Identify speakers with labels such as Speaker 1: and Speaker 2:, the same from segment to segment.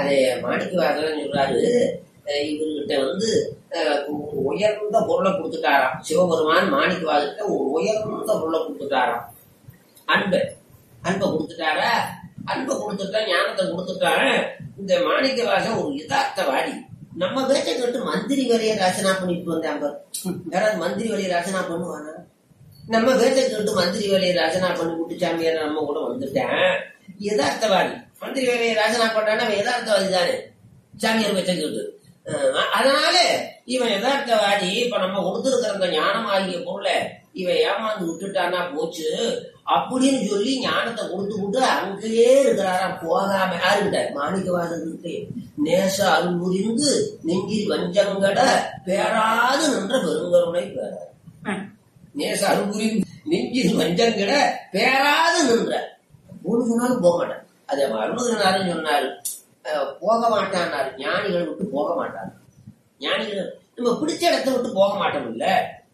Speaker 1: அது மாணிக்க வாசகன் சொல்றாரு அஹ் இவர்கிட்ட வந்து அஹ், ஒரு உயர்ந்த பொருளை கொடுத்துட்டாராம் சிவபெருமான் மாணிக்க வாசகிட்ட ஒரு உயர்ந்த பொருளை கொடுத்துட்டாராம் அன்பு அன்பை கொடுத்துட்டாரா அன்பை கொடுத்துட்டா ஞானத்தை கொடுத்துட்டான் இந்த மாணிக்க வாசன் ஒரு யதார்த்தவாதி நம்ம பேச்சை கேட்டு மந்திரி வேலையை ராசனா பண்ணிட்டு வந்தாங்க யாராவது மந்திரி வேலையை ராசனா பண்ணுவானா நம்ம பேச்சை கேட்டு மந்திரி வேலையை ராஜனா பண்ணி குட்டிச்சாமியார் நம்ம கூட வந்துட்டேன் யதார்த்தவாதி மந்திரி வேலையை ராஜனா பண்ணான்னா அவன் யதார்த்தவாதி தானே சாமியார் பேச்சை கேட்டு அஹ் அதனால இவன் யதார்த்தவாதி இப்ப நம்ம கொடுத்துருக்கிற அந்த ஞானம் ஆகிய பொருளை இவன் ஏமாந்து விட்டுட்டானா போச்சு அப்படின்னு சொல்லி ஞானத்தை கொடுத்து விட்டு அங்கேயே இருக்கிறாராம் போகாம யாருக்கிட்ட மாணிக்கவாதத்துக்கு நேச அருள் புரிந்து நெஞ்சில் வஞ்சங்கட பேராது நின்ற பெருங்கருணை பேராது நேச அருள்புரி நெஞ்சில் வஞ்சங்கிட பேராது நின்ற ஒரு நாளும் போக மாட்டான் அது அருணகிரிநாதன் சொன்னாரு அஹ், போக மாட்டான்னாரு ஞானிகள் விட்டு போக மாட்டாங்க ஞானிகள் நம்ம பிடிச்ச இடத்த விட்டு போக மாட்டோம் இல்ல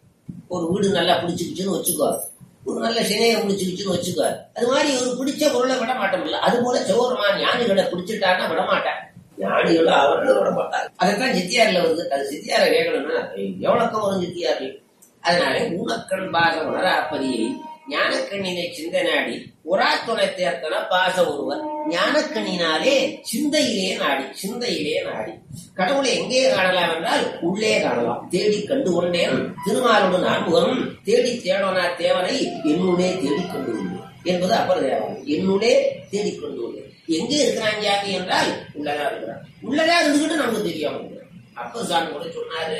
Speaker 1: ஒரு வீடு நல்லா பிடிச்சிக்கிச்சுன்னு வச்சுக்கோ ஒரு நல்ல சினையை பிடிச்சிக்கிச்சுன்னு வச்சுக்கோ அது மாதிரி ஒரு பிடிச்ச பொருளை விட மாட்டோம் இல்ல அது போல சிவருமா ஞானிகளை பிடிச்சிட்டான்னா விட மாட்டான் ஞானிகளும் அவர்களும் விட மாட்டாங்க அதைத்தான் சித்தியார்ல வருது அது சித்தியார கேட்கணும்னா எவ்வளவு வரும் சித்தியார்ல அதனால ஊனக்கண் பாசம் வராப்பதியை ஞானக்கண்ணினை சிந்தனாடி உரா துணை தேர்த்தன பாச ஒருவர் ஞானக்கண்ணினாலே சிந்தையிலே நாடி சிந்தையிலே நாடி கடவுளை எங்கே காணலாம் என்றால் உள்ளே காணலாம் தேடி கண்டு கொண்டேன் திருமாலோடு நான்முகனும் தேடி தேடோனா தேவனை என்னுடைய தேடி கொண்டு உள்ளேன் என்பது அப்பர் தேவன் என்னுடைய தேடி கொண்டு உள்ளேன் எங்கே இருக்கிறான் ஜாதி என்றால் உள்ளதா இருக்கிறான் உள்ளதா இருந்துகிட்டு நமக்கு தெரியாம இருக்கிறான் அப்பர் சாமி கூட சொன்னாரு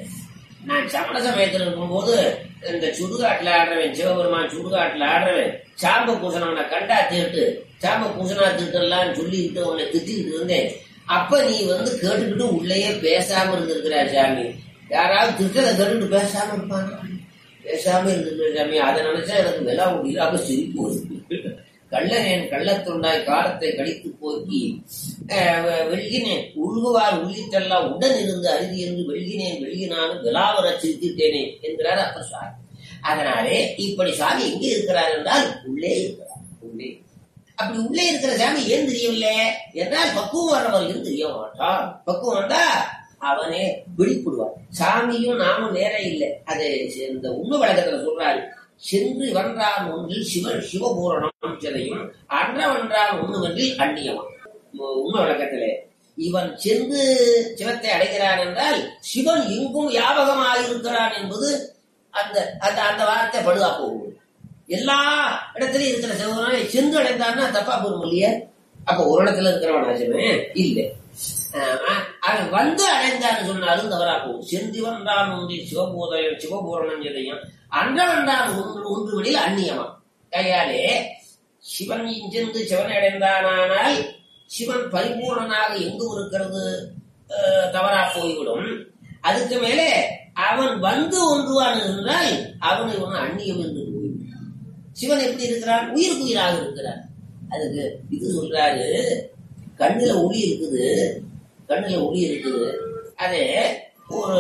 Speaker 1: நான் சமண சமயத்தில் இருக்கும்போது இந்த சுடுகாட்டுல ஆடுறவன் சிவபெருமான் சுடுகாட்டுல ஆடுறவன் சாம்ப பூசணவனை கண்டா திட்டு சாம்ப பூசணா திட்டெல்லாம் சொல்லிக்கிட்டு அவனை திட்டிக்கிட்டு இருந்தேன் அப்ப நீ வந்து கேட்டுக்கிட்டு உள்ளேயே பேசாம இருந்திருக்கிற சாமி யாராவது திட்டத்தை கேட்டுட்டு பேசாம இருப்பாங்க பேசாம இருந்திருக்கிற சாமி அதை நினைச்சா எனக்கு விலா முடியல அப்ப சிரிப்பு வருது கள்ளனேன் கள்ளத்துண்டாய் காலத்தை கழித்து போக்கி அஹ், வெ- வெள்கினேன் உருகுவார் உள்ளிட்டெல்லாம் உடன் இருந்து அருதி என்று வெள்கினேன் வெள்கினாலும் விலாவர சிரித்திட்டேனே என்கிறார் அப்ப சாமி அதனாலே இப்படி சாமி எங்கே இருக்கிறார் என்றால் உள்ளே இருக்கிறார் உள்ளே அப்படி உள்ளே இருக்கிற சாமி ஏன் தெரியவில்லை என்றால் பக்குவம் வர்றவர்களுக்கு தெரிய மாட்டான் பக்குவம் வந்தா அவனே வெளிப்படுவான் சாமியும் நாமும் வேற இல்லை அது இந்த உண்மை வழக்கத்துல சொல்றாரு சென்று வென்றான் ஒன்றில் சிவன் சிவபூரணம் சிலையும் அன்றவென்றான் ஒண்ணுவென்றில் அந்நியவன் உண்மை வழக்கத்திலே இவன் சென்று சிவத்தை அடைகிறான் என்றால் சிவன் எங்கும் வியாபகமாயிருக்கிறான் என்பது அந்த அந்த அந்த வார்த்தை படுதா போகும் எல்லா இடத்துலயும் இருக்கிற சிவபெருமானை சென்று அடைந்தான்னா தப்பா போகும் இல்லையா அப்ப ஒரு இடத்துல இருக்கிறவன் ஆச்சுமே இல்லை ஆஹ் அவன் வந்து அடைந்தான்னு சொன்னாலும் தவறா போகும் சென்று வந்தான் ஒன்றில் சிவபூதயம் சிவபூரணம் எதையும் அன்றவன்றான் ஒன்று ஒன்று வழியில் அந்நியமா கையாலே சிவன் சென்று சிவனை அடைந்தானால் சிவன் பரிபூர்ணனாக எங்கும் இருக்கிறது ஆஹ், தவறா போய்விடும் அதுக்கு மேலே அவன் வந்து ஒன்றுவான் என்றால் அவன் இவன் அந்நியம் என்று போய்விடும் சிவன் எப்படி இருக்கிறான் உயிருக்கு உயிராக இருக்கிறான் அதுக்கு இது சொல்றாரு கண்ணுல ஒளி இருக்குது கண்ணுல ஒளி இருக்குது அது ஒரு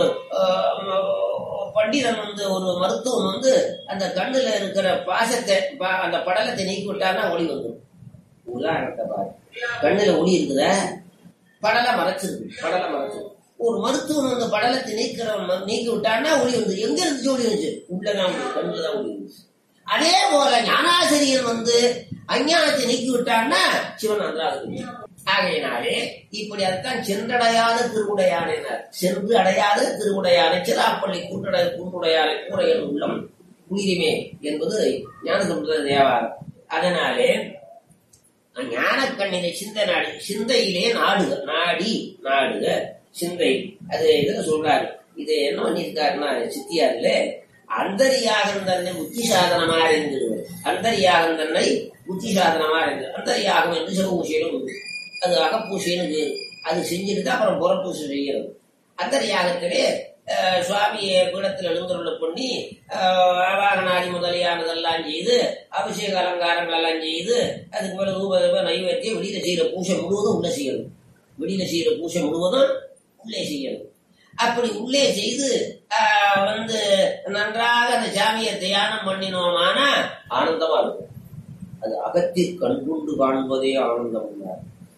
Speaker 1: ஆஹ், பண்டிதன் வந்து ஒரு மருத்துவன் வந்து அந்த கண்ணுல இருக்கிற பாசத்தை பா- அந்த படலத்தை நீக்கி விட்டான்னா ஒளி வந்துடும் உதாரணத்தை பாரு கண்ணுல ஒளி இருக்குதா படலம் மறைச்சிருக்கு படலம் மறைச்சிருக்கு ஒரு மருத்துவன் அந்த படலத்தை நீக்கிறவன் ம- நீக்கி விட்டான்னா ஒளி வந்து எங்க இருந்துச்சு ஒளி வந்துச்சு உள்ளதான் கண்ணுல தான் ஒளி இருந்துச்சு அதே போல ஞானாசிரியன் வந்து அஞ்ஞானத்தை நீக்கி விட்டான்னா சிவன் நன்றாக இருக்கும். ஆகையினாலே இப்படி அதைத்தான் சென்றடையாத திருவுடையானைனார் சென்று அடையாத திருவுடையானை சிறாப்பள்ளி கூட்டடை கூட்டுடையானை கூரையன் உள்ளம் உயிரிமே என்பது ஞானசமுத்திர தேவாரம் அதனாலே ஞானக்கண்ணினை சிந்த நாடி சிந்தையிலே நாடுக நாடி நாடுக சிந்தை அது இதுல சொல்றாரு இது என்ன பண்ணியிருக்காருன்னா சித்தியார்ல அந்தரியாகம் தன்னை புத்தி சாதனமா இருந்திருவது அந்தரியாகம் தன்னை புத்தி சாதனமா இருந்து அந்தரியாகம் என்று சிவபூசையிலும் உண்டு அது அகப்பூசைன்னு பேரு அது செஞ்சுட்டு அப்புறம் புறப்பூசை செய்யறது அந்தரியாகத்திலே அஹ், சுவாமியை பீடத்தில் எழுந்தருள பண்ணி அஹ், ஆவாகனாதி முதலியானதெல்லாம் செய்து அபிஷேக அலங்காரங்கள் எல்லாம் செய்து அதுக்கு மேல ரூப ரூப நைவேத்தியம் வெளியில செய்யற பூசை முழுவதும் உள்ள செய்யணும் வெளியில செய்யற பூசை முழுவதும் உள்ளே செய்யணும் அப்படி உள்ளே செய்து ஆஹ், வந்து நன்றாக அந்த சாமியை தியானம் பண்ணினோமானா ஆனந்தமா இருக்கும் அது அகத்தில் கண்கொண்டு காண்பதே ஆனந்தம் உள்ளார்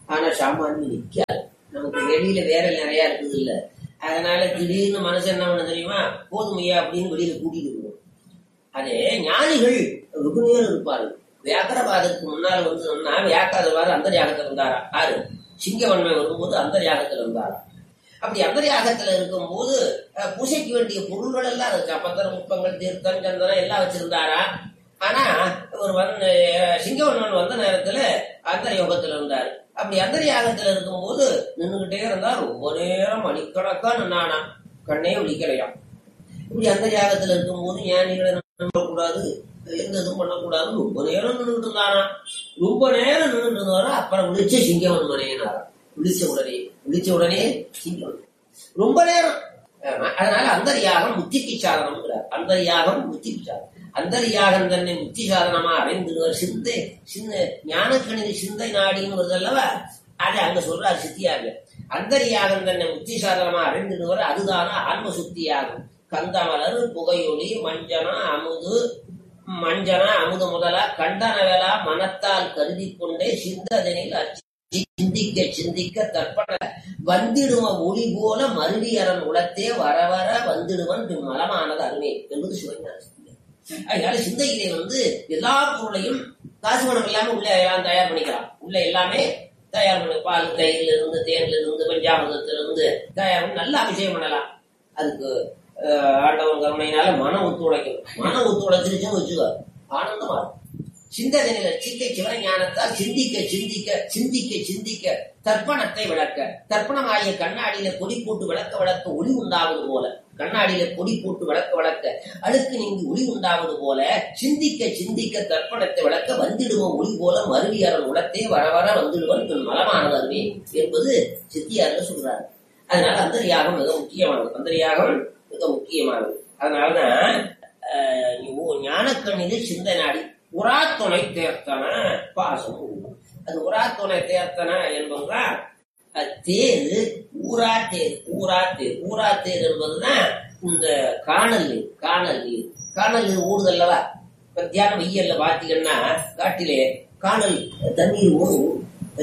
Speaker 1: ஆனா சாமானியம் நிக்காது நமக்கு வெளியில வேற நிறைய இருக்குது இல்ல அதனால திடீர்னு மனசு என்ன பண்ண தெரியுமா போதுமையா அப்படின்னு வெளியில கூட்டிட்டு போகும் அதே ஞானிகள் வெகு நேரம் இருப்பார்கள் வியாக்கரவாதத்துக்கு முன்னால் வந்து சொன்னா வியாக்காதவாறு அந்தர்யாகத்தில் இருந்தாரா ஆறு சிங்கவன்மை வரும்போது அந்தர்யாகத்தில் இருந்தாரா அப்படி அந்தர்யாகத்துல இருக்கும்போது அஹ், பூசைக்கு வேண்டிய பொருள்கள் எல்லாம் இருக்கு பத்திர முப்பங்கள் தீர்த்தம் சந்தனம் எல்லாம் வச்சிருந்தாரா ஆனா ஒரு வந்து அஹ், சிங்கவன்மன் வந்த நேரத்துல அந்தர்யோகத்துல இருந்தார் அப்படி அந்தர்யாகத்துல இருக்கும்போது நின்றுகிட்டே இருந்தா ரொம்ப நேரம் மணிக்கணக்கா நின்னானா கண்ணே விழிக்கலையாம் இப்படி அந்த யாகத்துல இருக்கும்போது ஞானிகளை நம்பக்கூடாது எந்த இதுவும் பண்ணக்கூடாது ரொம்ப நேரம் நின்றுட்டு இருந்தானா ரொம்ப நேரம் நின்றுட்டு இருந்தாரா அப்புறம் விழிச்ச சிங்கம் மனையினாரா விழிச்ச உடனே விழிச்ச உடனே சிங்கம் ரொம்ப நேரம் ஆமா, அதனால அந்தர்யாகம் முத்திக்கு சாதனம்ங்கிறார் அந்தர்யாகம் முத்திக்கு சாதனம் அந்தர்யாகம் தன்னை முத்தி சாதனமா அடைந்துடுவார் சிந்தை சிந்த ஞானக்கணித சிந்தை நாடின்னு வருது அல்லவா அதை அங்க சொல்றார் சித்தியாக அந்தர்யாகம் தன்னை முத்தி சாதனமா அடைந்துடுவார் அதுதான ஆன்ம சுத்தியாகும் கந்தமலர் புகையொளி மஞ்சனம் அமுது மஞ்சன அமுது முதலா கண்டனவேலா மனத்தால் கருதி கொண்டே சிந்ததனில் அச்சி சிந்திக்க சிந்திக்க தற்பன வந்திடும ஒளி போல மருவியரன் உளத்தே வர வர வந்திடுவன் பின் மலமானது அருமை என்பது சிவஞான சித்தியம். அதனால சிந்தையிலே வந்து எல்லா பொருளையும் காசு பணம் இல்லாம உள்ள எல்லாம் தயார் பண்ணிக்கலாம் உள்ள எல்லாமே தயார் பண்ணி பால் தயிர்ல இருந்து தேன்ல இருந்து பஞ்சாமிரதத்துல இருந்து தயார் பண்ணி நல்லா அபிஷேகம் பண்ணலாம் அதுக்கு அஹ், ஆண்டவன் கருணையினால மனம் ஒத்துழைக்கும் மனம் ஒத்துழைச்சிருச்சுன்னு வச்சுக்கோ ஆனந்தமா இருக்கும் சிந்தனையில சிந்தை சிவஞானத்தால் சிந்திக்க சிந்திக்க சிந்திக்க சிந்திக்க தர்ப்பணத்தை விளக்க தர்ப்பணமாகிய கண்ணாடியில பொடி போட்டு விளக்க விளக்க ஒளி உண்டாவது போல கண்ணாடியில பொடி போட்டு விளக்க விளக்க அழுக்கு நீங்கி ஒளி உண்டாவது போல சிந்திக்க சிந்திக்க தர்ப்பணத்தை விளக்க வந்திடுவோம் ஒளி போல மருவியாரன் உலத்தே வர வர வந்துடுவன் பின் மலமானது அருமே என்பது சித்தியார்கள் சொல்றாரு அதனால அந்தரியாகம் மிக முக்கியமானது அந்தரியாகம் மிக முக்கியமானது அதனாலதான் ஆஹ், ஓ- ஞானக்கண்ணிலே சிந்தனாடி உரா துணை தேர்த்தன பாசம் உண்டு. அது உரா துணை தேர்த்தன என்பதுதான் அஹ், தேர் ஊரா தேர் ஊரா தேர் ஊரா தேர் என்பதுதான் இந்த காணல் நீர் காணல் நீர் காணல் நீர் ஓடுதல்லவா மத்தியான வெய்யல்ல பாத்தீங்கன்னா காட்டிலே காணல் தண்ணீர் ஓடும்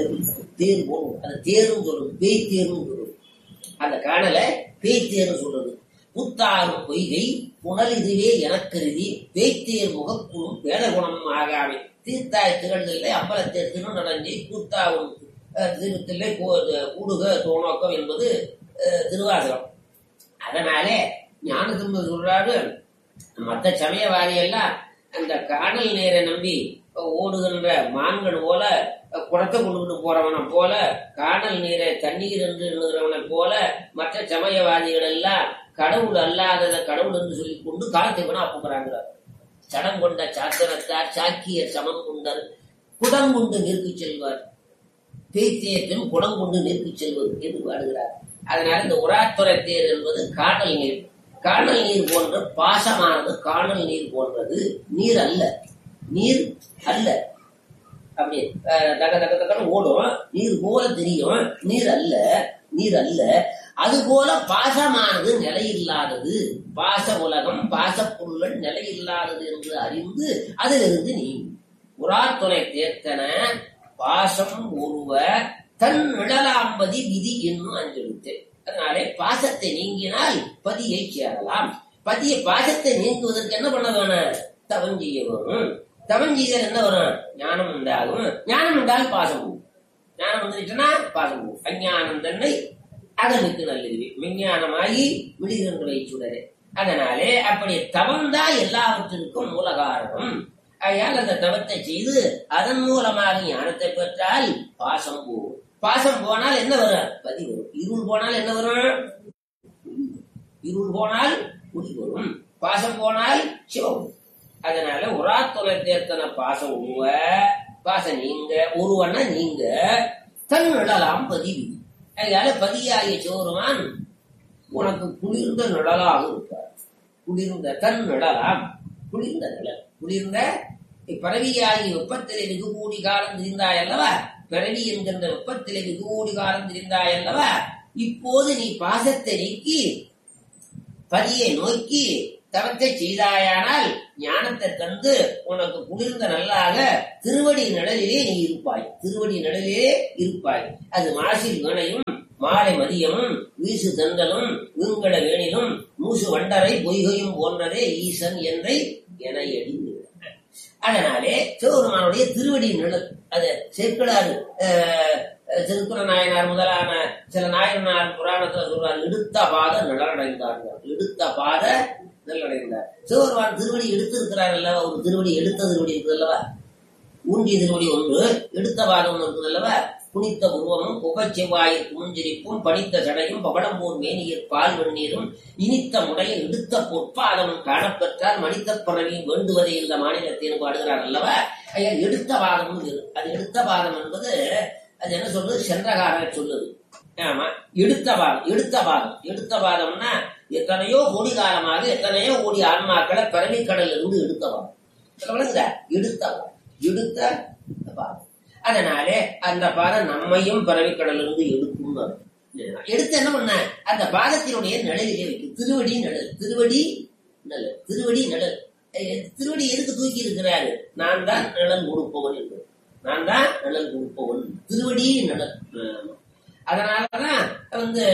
Speaker 1: தேர் ஓடும் அந்த தேரும் சொல்லுது பேய் தேரும் சொல்லுது அந்த காணலை பேய் தேர்னு சொல்றது புத்தாரும் பொய்கை புனல் இதுவே எனக்கருதி பேய்த்தேர் முகக்குழும் வேதகுணம் ஆகாமே தீர்த்தாய் திரண்டில்லை அம்பலத்தேர் திருநடஞ்சி கூத்தாவும் திருத்தில்லை கூடுக தோணோக்கம் என்பது அஹ், திருவாசகம் அதனாலே ஞானத்தம்பது சொல்றாரு மற்ற சமயவாதி எல்லாம் அந்த காணல் நீரை நம்பி ஓடுகின்ற மான்கள் போல குடத்தை கொண்டுகிட்டு போறவனை போல காணல் நீரை தண்ணீர் என்று எண்ணுகிறவனை போல மற்ற சமயவாதிகள் எல்லாம் கடவுள் அல்லாதத கடவுள் என்று சொல்லிக் கொண்டு காலத்தை வேணா அப்புறாங்க சடம் கொண்ட சாத்திரத்தார் சாக்கியர் சமம் கொண்டர் குடம் கொண்டு நிற்கு செல்வார் பேத்தியத்தின் குடம் கொண்டு நிற்கு செல்வது என்று பாடுகிறார் அதனால இந்த உராத்துறை தேர் என்பது காணல் நீர் காணல் நீர் போன்ற பாசமானது காணல் நீர் போன்றது நீர் அல்ல நீர் அல்ல அப்படி அஹ், தக தக தகன்னு ஓடும் நீர் போல தெரியும் நீர் அல்ல நீர் அல்ல அது போல பாசமானது நிலையில்லாதது பாச உலகம் பாசப் பொருள்கள் நிலையில்லாதது என்று அறிந்து அதிலிருந்து நீ உராத்துணை தேர்த்தன பாசம் ஒருவ தன் நிழலாம்பதி விதி என்னும் அஞ்செழுத்து அதனாலே பாசத்தை நீங்கினால் பதியை சேரலாம் பதிய பாசத்தை நீங்குவதற்கு என்ன பண்ண வேணும் தவம் செய்ய வேணும் தவம் செய்தால் என்ன வரும் ஞானம் உண்டாகும் ஞானம் உண்டால் பாசம் போகும் ஞானம் வந்துருச்சுன்னா பாசம் போகும் அஞ்ஞானம் தன்னை அகலுக்கு நல்லது விஞ்ஞானமாகி விடுகின்றவை சுடரே அதனாலே அப்படி தவம்தான் எல்லாவற்றிற்கும் மூல காரணம் ஆகையால் அந்த தவத்தை செய்து அதன் மூலமாக ஞானத்தை பெற்றால் பாசம் போகும் பாசம் போனால் என்ன வரும் பதி வரும் இருள் போனால் என்ன வரும் இருள் போனால் ஒளி வரும் பாசம் போனால் சிவம் அதனால உராத்துறை தேர்த்தன பாசம் உருவ பாசம் நீங்க ஒருவன நீங்க தன் நிழலாம் பதிவு அதனால பதியாகிய சோறுமான் உனக்கு குளிர்ந்த நிழலாக இருப்பார் குளிர்ந்த தன் நிழலாம் குளிர்ந்த நிழல் குளிர்ந்த பிறவியாகி வெப்பத்திலே வெகு கூடி காலம் திரிந்தாய் அல்லவா பிறவி என்கின்ற வெப்பத்திலே வெகு கூடி காலம் திரிந்தாய் அல்லவா இப்போது நீ பாசத்தை நீக்கி பதியை நோக்கி தவத்தை செய்தாயானால் ஞானத்தை தந்து உனக்கு குளிர்ந்த நல்லாக திருவடி நிழலிலே நீ இருப்பாய் திருவடி நிழலிலே இருப்பாய் அது மாசில் வீணையும் மாலை மதியமும் வீசு தந்தலும் வீங்கட வேணிலும் மூசு வண்டரை பொய்கையும் போன்றதே ஈசன் என்றை என எடிந்து அதனாலே சிவபெருமானுடைய திருவடி நிழல் அது சேர்க்கலாறு திருக்குற நாயனார் முதலான சில நாயனார் புராணத்துல சொல்றார் இடுத்த பாத நிழலடைந்தார்கள் இடுத்த பாத நிழலடைந்தார் சிவபெருமான் திருவடி எடுத்திருக்கிறார் அல்லவா ஒரு திருவடி எடுத்த திருவடி இருக்குது அல்லவா ஊன்றிய திருவடி ஒன்று எடுத்த பாதம் ஒன்று இருக்குது அல்லவா குனித்த உருவமும் புகச் செவ்வாயில் குமுஞ்சிரிப்பும் பனித்த சடையும் பவளம்பூர் மேனியர் பால் வெந்நீரும் இனித்த முடையில் இடுத்த பொற்பாதமும் காணப்பெற்றால் மனித பிறவியும் வேண்டுவதே இந்த மாநிலத்தில் பாடுகிறார் அல்லவா ஐயா எடுத்த பாதம் அது எடுத்த பாதம் என்பது அது என்ன சொல்றது சென்றகார சொல்லுது ஆமா எடுத்த பாதம் எடுத்த பாதம் எடுத்த பாதம்னா எத்தனையோ கோடி காலமாக எத்தனையோ கோடி ஆன்மாக்களை பிறவி கடல் இருந்து எடுத்த பாதம் விளங்குதா எடுத்த பாதம் எடுத்த பாதம் அதனாலே அந்த பாதம் நம்மையும் பிறவிக்கடல் இருந்து எடுக்கும் எடுத்து என்ன பண்ண அந்த பாதத்தினுடைய நிழலிலே வைக்கும் திருவடி நிழல் திருவடி நிழல் திருவடி நிழல் திருவடி எதுக்கு தூக்கி இருக்கிறாரு நான் தான் நிழல் கொடுப்பவன் என்று நான் தான் நிழல் கொடுப்பவன் திருவடி நிழல் அதனாலதான் வந்து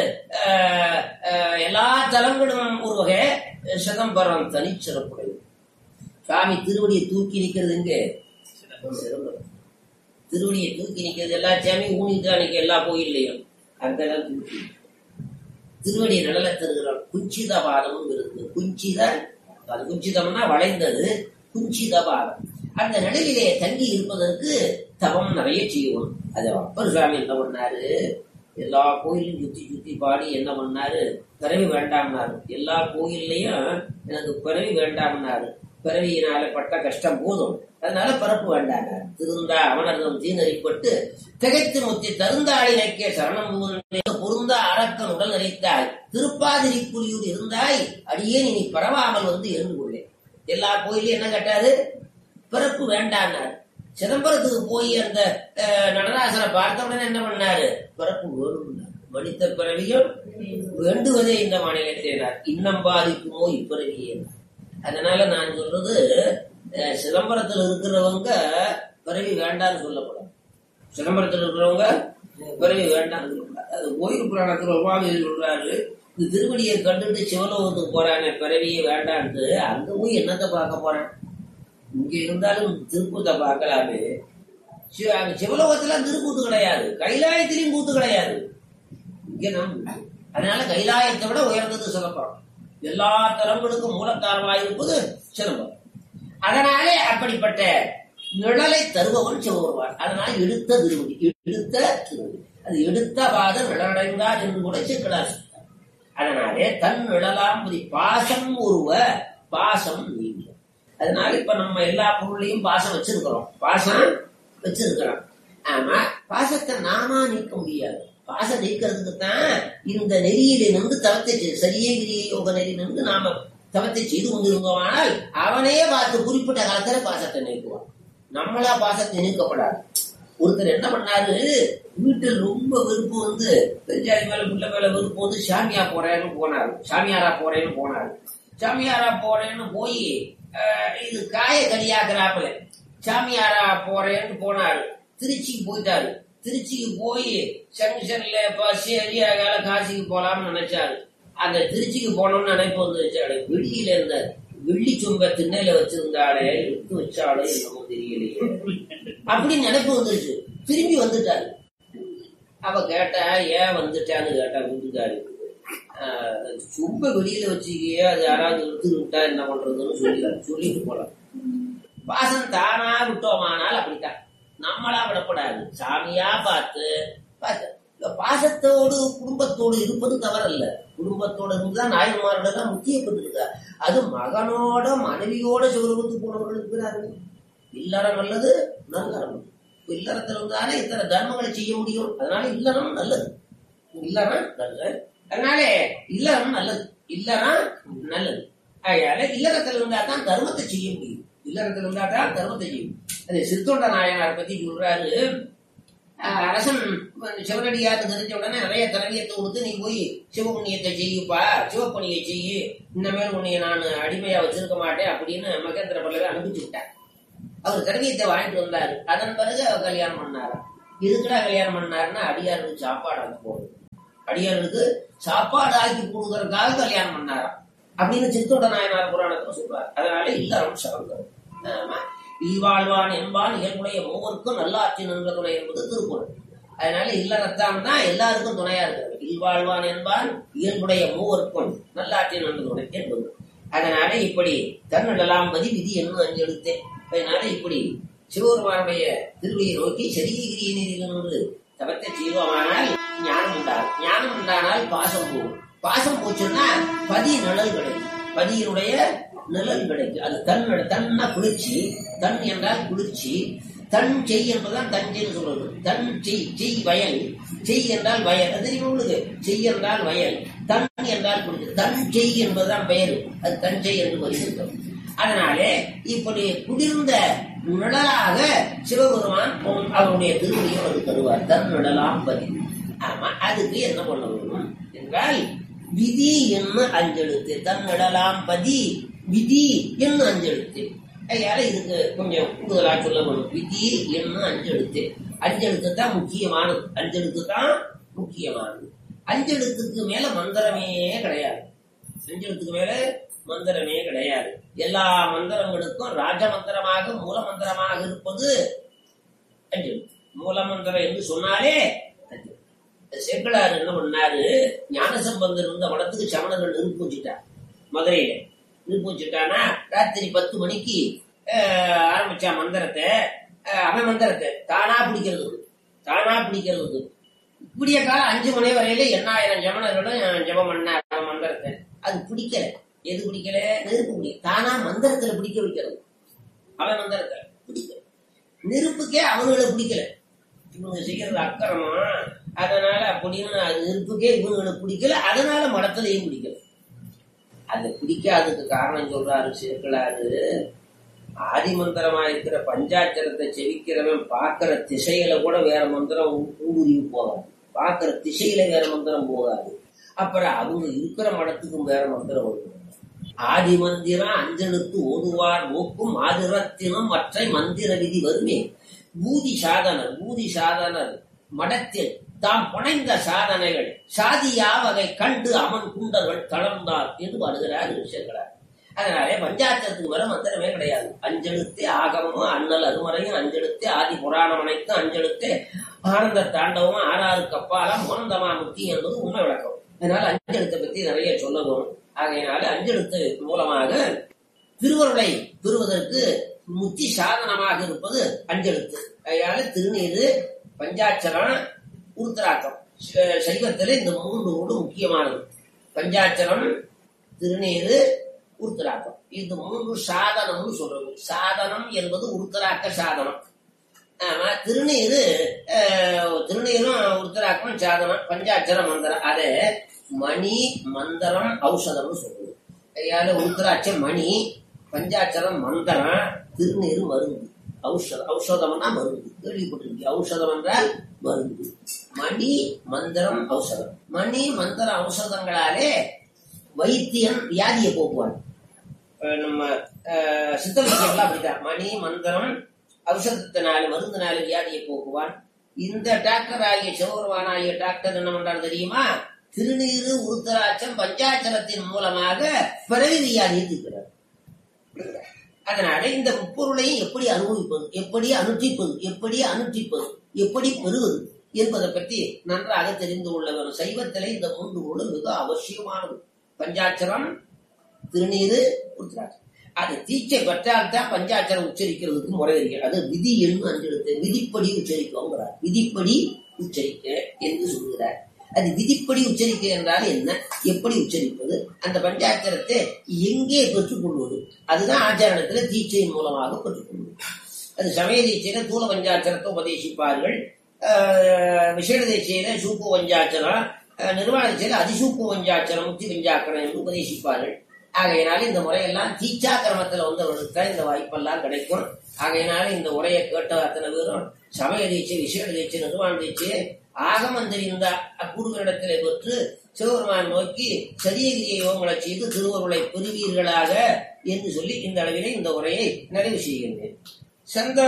Speaker 1: எல்லா தலங்களும் ஒரு வகை சிதம்பரம் தனிச்சிறப்புடையது சாமி திருவடியை தூக்கி நிற்கிறது இங்க சிதம்பரம் திருவடியை தூக்கி நிற்கிறது எல்லா சாமியும் ஊனிட்டு நிற்க எல்லா கோயில்லையும் அங்கதான் தூக்கி திருவடி நிழல தருகிறான் குஞ்சித பாதமும் இருக்கு குஞ்சித அது குஞ்சிதம்னா வளைந்தது குஞ்சித பாதம் அந்த நிழலிலே தங்கி இருப்பதற்கு தவம் நிறைய செய்யணும் அது அப்பர் சுவாமி என்ன பண்ணாரு எல்லா கோயிலும் சுத்தி சுத்தி பாடி என்ன பண்ணாரு பிறவி வேண்டாம்னாரு எல்லா கோயில்லையும் எனக்கு பிறவி வேண்டாம்னாரு பிறவியினால பட்ட கஷ்டம் போதும் அதனால பிறப்பு வேண்டாங்க திருந்தா அமனர்தம் தீநறிப்பட்டு திகைத்து முத்தி தருந்தாளி நைக்கிய சரணம் பொருந்தா அரக்கன் உடல் நரைத்தாய் திருப்பாதிரி புலியூர் இருந்தாய் அடியே நீ பரவாமல் வந்து இருந்து கொள்ளேன் எல்லா கோயிலையும் என்ன கேட்டாரு பிறப்பு வேண்டான்னாரு சிதம்பரத்துக்கு போய் அந்த நடராசனை பார்த்த உடனே என்ன பண்ணாரு பிறப்பு வேணும் மனித பிறவியும் வேண்டுவதே இந்த மாநிலத்தினார் இன்னம் பாதிக்குமோ இப்பிறவியே அதனால நான் சொல்றது சிதம்பரத்தில் இருக்கிறவங்க பிறவி வேண்டாம்னு சொல்லப்படும் சிதம்பரத்தில் இருக்கிறவங்க பிறவி வேண்டாம்னு சொல்லப்படாது அது கோயில் புராணத்தில் உபாவி சொல்றாரு இந்த திருவடியை கண்டுட்டு சிவலோகத்துக்கு போறானே பிறவியே வேண்டான்ட்டு அங்க போய் என்னத்தை பார்க்க போறேன் இங்க இருந்தாலும் திருப்பூத்தை பார்க்கலாமே சிவலோகத்துல திருக்கூத்து கிடையாது கைலாயத்திலையும் கூத்து கிடையாது இங்க நாம் அதனால கைலாயத்தை விட உயர்ந்தது சிதம்பரம் எல்லா தலங்களுக்கும் மூலக்காரமாக இருப்பது சிதம்பரம் அதனாலே அப்படிப்பட்ட நிழலை தருபவன் சிவபெருமான் அதனால் எடுத்த திருவடி எடுத்த திருவடி அது எடுத்த பாத நிழலடைந்தார் என்று கூட சிக்கலார் அதனாலே தன் நிழலாம்பதி பாசம் ஒருவ பாசம் நீங்க அதனால இப்ப நம்ம எல்லா பொருளையும் பாசம் வச்சிருக்கிறோம் பாசம் வச்சிருக்கிறோம் ஆமா பாசத்தை நாமா நீக்க முடியாது பாசம் நீக்கிறதுக்கு தான் இந்த நெறியில நின்று தவத்தை சரியே கிரிய யோக நெறி நின்று நாம தவத்தை செய்து கொண்டிருந்தோமானால் அவனே பார்த்து குறிப்பிட்ட காலத்துல பாசத்தை நீக்குவான் நம்மளா பாசத்தை நீக்கப்படாது ஒருத்தர் என்ன பண்ணாரு வீட்டில் ரொம்ப வெறுப்பு வந்து பெஞ்சாதி மேல புள்ள மேல வெறுப்பு வந்து சாமியா போறேன்னு போனாரு சாமியாரா போறேன்னு போனாரு சாமியாரா போறேன்னு போய் இது காய கலியாக்குறாப்புல சாமியாரா போறேன்னு போனாரு திருச்சிக்கு போயிட்டாரு திருச்சிக்கு போய் ஜங்ஷன்ல பஸ் ஏரியாகால காசிக்கு போலாம்னு நினைச்சாரு அந்த திருச்சிக்கு போனோம்னு நினைப்பு வந்து வச்சாரு வெளியில இருந்த வெள்ளி சொம்ப திண்ணையில வச்சிருந்தாலே எடுத்து வச்சாலே என்னமோ தெரியலையே அப்படி நினைப்பு வந்துருச்சு திரும்பி வந்துட்டாரு அவ கேட்டா ஏன் வந்துட்டான்னு கேட்டா வீட்டுக்காரு சும்ப வெளியில வச்சுக்கியே அது யாராவது எடுத்து விட்டா என்ன பண்றதுன்னு சொல்லி சொல்லிட்டு போலாம் வாசம் தானா விட்டோமானால் அப்படித்தான் நம்மளா விடப்படாது சாமியா பார்த்து பார்த்து பாசத்தோடு குடும்பத்தோடு இருப்பது தவறல்ல குடும்பத்தோட இருந்துதான் நாயன்மாரோட தான் முக்கியப்பட்டிருக்கார் அது மகனோட மனைவியோட சிவலோகத்துக்கு போனவர்கள் இருக்கிறார்கள் இல்லறம் நல்லது நல்லறம் இல்லறத்தில் இருந்தாலே இத்தனை தர்மங்களை செய்ய முடியும் அதனால இல்லறம் நல்லது இல்லறம் நல்லது அதனால இல்லறம் நல்லது இல்லறம் நல்லது அதனால இல்லறத்தில் இருந்தா தான் தர்மத்தை செய்ய முடியும் இல்லறத்தில் இருந்தா தான் தர்மத்தை செய்யும் அது சித்தோண்ட நாயனார் பத்தி சொல்றாரு அஹ், அரசன் சிவனடியார் தெரிஞ்ச உடனே நிறைய திரவியத்தை கொடுத்து நீ போய் சிவபுண்ணியத்தை செய்யுப்பா சிவப்பணியை செய்யு இனிமேல் உன்னைய நான் அடிமையா வச்சிருக்க மாட்டேன் அப்படின்னு மகேந்திர பல்லவி அனுப்பிச்சு விட்டார் அவர் திரவியத்தை வாங்கிட்டு வந்தாரு அதன் பிறகு அவர் கல்யாணம் பண்ணாரு எதுக்குடா கல்யாணம் பண்ணாருன்னா அடியாருக்கு சாப்பாடு ஆக்கி போடுது அடியாருக்கு சாப்பாடு ஆக்கி போடுவதற்காக கல்யாணம் பண்ணாராம் அப்படின்னு சித்தோட நாயனார் புராணத்துல சொல்றாரு அதனால இல்லறம் சிறந்தது ஆமா இல்வாழ்வான் என்பான் இயல்புடைய மூவருக்கும் நல்லாட்சி நின்ற துணை என்பது திருக்குறள் அதனால இல்லறத்தான் தான் எல்லாருக்கும் துணையா இருக்கிறது இல்வாழ்வான் என்பான் இயல்புடைய மூவருக்கும் நல்லாட்சி நின்ற துணை என்பது அதனால இப்படி தன்னிடலாம்பதி விதி என்று அஞ்செடுத்தேன் அதனால இப்படி சிவபெருமானுடைய திருவியை நோக்கி செரியகிரிய நீரிலிருந்து தவத்தை செய்வோமானால் ஞானம் உண்டாகும் ஞானம் உண்டானால் பாசம் போகும் பாசம் போச்சுன்னா பதி நிழல் கிடைக்கும் பதியினுடைய நிழல் கிடைக்கும் அது தன் தன்னா குளிர்ச்சி தன் என்றால் குளிர்ச்சி தன் செய் என்பதுதான் தஞ்சைன்னு சொல்றது தன் செய் செய் வயல் செய் என்றால் வயல் அது தெரியும் உங்களுக்கு செய் என்றால் வயல் தன் என்றால் குளிர்ச்சி தன் செய் என்பதுதான் பெயர் அது தஞ்சை என்று வருகின்றது அதனாலே இப்படி குளிர்ந்த நிழலாக சிவபெருமான் உன் அவருடைய திருவடியும் அது தருவார் தன் நிழலாம் பதி ஆமா அதுக்கு என்ன பண்ண வேணும் என்றால் விதி என்று அஞ்செழுத்து தன் நிழலாம் பதி விதி என்று அஞ்செழுத்து ஐயால இதுக்கு கொஞ்சம் கூடுதலா சொல்ல வேணும் விதி என்று அஞ்செழுத்து அஞ்செழுத்து தான் முக்கியமானது அஞ்செழுத்து தான் முக்கியமானது அஞ்செழுத்துக்கு மேல மந்திரமே கிடையாது அஞ்செழுத்துக்கு மேல மந்திரமே கிடையாது எல்லா மந்திரங்களுக்கும் ராஜ மந்திரமாக மூல மந்திரமாக இருப்பது அஞ்செழுத்து மூல மந்திரம் என்று சொன்னாலே அஞ்செழுத்து. சேக்கலார் என்ன பண்ணாரு ஞானசம்பந்தர் இருந்த வடத்துக்கு சமணர்கள் நெருப்பு வச்சுட்டார் மதுரையில நெருப்பு வச்சுட்டானா ராத்திரி பத்து மணிக்கு ஆஹ், ஆரம்பிச்சா மந்திரத்தை ஆஹ், அவன் மந்திரத்தை தானா பிடிக்கிறது தானா பிடிக்கிறது விடிய காலம் அஞ்சு மணி வரையில எண்ணாயிரம் ஜமனர்களும் ஜெபம் பண்ண அவன் மந்திரத்தை அது பிடிக்கல எது பிடிக்கல நெருப்பு பிடிக்க தானா மந்திரத்துல பிடிக்க வைக்கிறது அவன் மந்திரத்தை பிடிக்கல நெருப்புக்கே அவனுங்களை பிடிக்கல இவங்க செய்யறது அக்கிரமா அதனால அப்படின்னு அது நெருப்புக்கே இவங்களுக்கு பிடிக்கல அதனால மடத்திலையும் பிடிக்கல அது பிடிக்காததுக்கு காரணம் சொல்றாரு சேர்க்கலாரு ஆதி மந்திரமா இருக்கிற பஞ்சாட்சரத்தை செவிக்கிறவன் பார்க்கிற திசையில கூட வேற மந்திரம் ஊடுருவி போகாது பார்க்கிற திசையில வேற மந்திரம் போகாது அப்புறம் அவங்க இருக்கிற மடத்துக்கும் வேற மந்திரம் வரும் ஆதி மந்திரம் அஞ்செழுத்து ஓதுவார் ஓக்கும் மாதிரத்தினும் மற்ற மந்திர விதி வருமே பூதி சாதனர் பூதி சாதனர் மடத்தில் தாம் புனைந்த சாதனைகள் சாதியா வகை கண்டு அமன் குண்டர்கள் தளர்ந்தார் என்று வருகிறார் விஷயங்களார் அதனாலே பஞ்சாயத்துக்கு வர மந்திரமே கிடையாது அஞ்செழுத்தே ஆகமமும் அண்ணல் அருமறையும் அஞ்செழுத்தே ஆதி புராணம் அனைத்தும் அஞ்செழுத்தே ஆனந்த தாண்டவமும் ஆறாறு கப்பாலம் மோனந்தமா முக்தி என்பது உண்மை விளக்கம் அதனால அஞ்செழுத்தை பத்தி நிறைய சொல்லணும் ஆகையினால அஞ்செழுத்து மூலமாக திருவருளை பெறுவதற்கு முத்தி சாதனமாக இருப்பது அஞ்செழுத்து அதனால திருநீரு பஞ்சாட்சரம் உருத்தராக்கம் ச- சைவத்துல இந்த மூன்று கூட முக்கியமானது பஞ்சாட்சரம் திருநீரு உருத்தராக்கம் இது மூன்று சாதனம்னு சொல்றது சாதனம் என்பது உருத்தராக்க சாதனம் ஆமா திருநீரு அஹ், திருநீரும் உருத்தராக்கம் சாதனம் பஞ்சாட்சர மந்திரம் அதை மணி மந்திரம் ஔஷதம்னு சொல்றது கையால உருத்தராட்சம் மணி பஞ்சாட்சரம் மந்திரம் திருநீரு மருந்து ஔஷதம் ஔஷதம்னா மருந்து கேள்விப்பட்டிருக்கீங்க ஔஷதம் என்றால் மருந்து மணி மந்திரம் ஔஷதம் மணி மந்திர ஔஷதங்களாலே வைத்தியன் வியாதியை போக்குவான் அஹ் நம்ம அஹ், சித்த வைத்தியம்லாம் அப்படித்தான் மணி மந்திரம் ஔஷதத்தினால மருந்தினால வியாதியை போக்குவான் இந்த டாக்டர் ஆகிய சிவபெருமான் ஆகிய டாக்டர் என்ன பண்றாரு தெரியுமா திருநீரு உருத்தராட்சம் பஞ்சாட்சரத்தின் மூலமாக பிறவி வியாதியை தீர்க்கிறார் அதனால இந்த முப்பொருளையும் எப்படி அனுபவிப்பது எப்படி அனுஷ்டிப்பது எப்படி அனுஷ்டிப்பது எப்படி பெறுவது என்பதை பற்றி நன்றாக தெரிந்து கொள்ள வேண்டும் சைவத்திலே இந்த மூன்று பொருள் மிக அவசியமானது பஞ்சாட்சரம் திருநீரு உருத்திராட்சம் அது தீட்சை பெற்றால் தான் பஞ்சாட்சரம் உச்சரிக்கிறதுக்கு முறை இருக்கு அது விதி என்று அஞ்செழுத்து விதிப்படி உச்சரிக்கோங்கிறார் விதிப்படி உச்சரிக்க என்று சொல்கிறார் அது விதிப்படி உச்சரிக்க என்றால் என்ன எப்படி உச்சரிப்பது அந்த பஞ்சாட்சரத்தை எங்கே பெற்றுக்கொள்வது அதுதான் ஆச்சாரணத்துல தீட்சையின் மூலமாக பெற்றுக்கொள்வது அது சமய தீட்சையில தூல பஞ்சாட்சரத்தை உபதேசிப்பார்கள் ஆஹ் விசேட தீட்சையில சூப்பு பஞ்சாட்சரம் ஆஹ் நிர்வாண தீட்சையில அதிசூப்பு பஞ்சாட்சரம் முக்தி பஞ்சாக்கரம் என்று உபதேசிப்பார்கள் ஆகையினால இந்த முறையெல்லாம் தீட்சா கிரமத்துல வந்தவர்களுக்கு தான் இந்த வாய்ப்பெல்லாம் கிடைக்கும் ஆகையினால இந்த உரையை கேட்ட அத்தனை பேரும் சமய தீட்சை விசேட தீட்சை நிர்வாண தீட்சை ஆகமம் தெரிந்த அக்குருவரிடத்திலே பெற்று சிவபெருமான் நோக்கி சரியகிரிய யோகங்களை செய்து திருவருளை பெறுவீர்களாக என்று சொல்லி இந்த அளவிலே இந்த உரையை நிறைவு செய்கின்றேன் செந்த